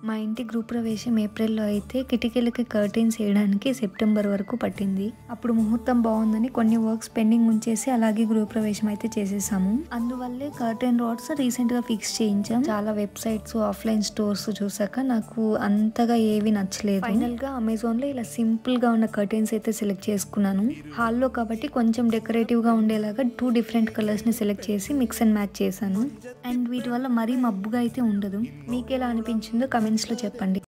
మా ఇంటి గృహ ప్రవేశం ఏప్రిల్లో అయితే కిటికీలకి కర్టెన్స్ వేయడానికి సెప్టెంబర్ వరకు పట్టింది అప్పుడు ముహూర్తం బాగుందని కొన్ని వర్క్స్ పెండింగ్ ఉంచేసి అలాగే గృహ ప్రవేశం అయితే చేసేసాము అందువల్లే కర్టెన్ రాడ్స్ రీసెంట్ గా ఫిక్స్ చేయించాం చాలా వెబ్సైట్స్ ఆఫ్లైన్ స్టోర్స్ చూసాక నాకు అంతగా ఏవి నచ్చలేదు ఫైనల్ గా అమెజాన్ లో ఇలా సింపుల్ గా ఉన్న కర్టెన్స్ అయితే సెలెక్ట్ చేసుకున్నాను హాల్లో కాబట్టి కొంచెం డెకరేటివ్ గా ఉండేలాగా టూ డిఫరెంట్ కలర్స్ ని సెలెక్ట్ చేసి మిక్స్ అండ్ మ్యాచ్ చేశాను అండ్ వీటి వల్ల మరీ మబ్బుగా అయితే ఉండదు మీకు ఎలా అనిపించిందో కమెంట్స్ లో చెప్పండి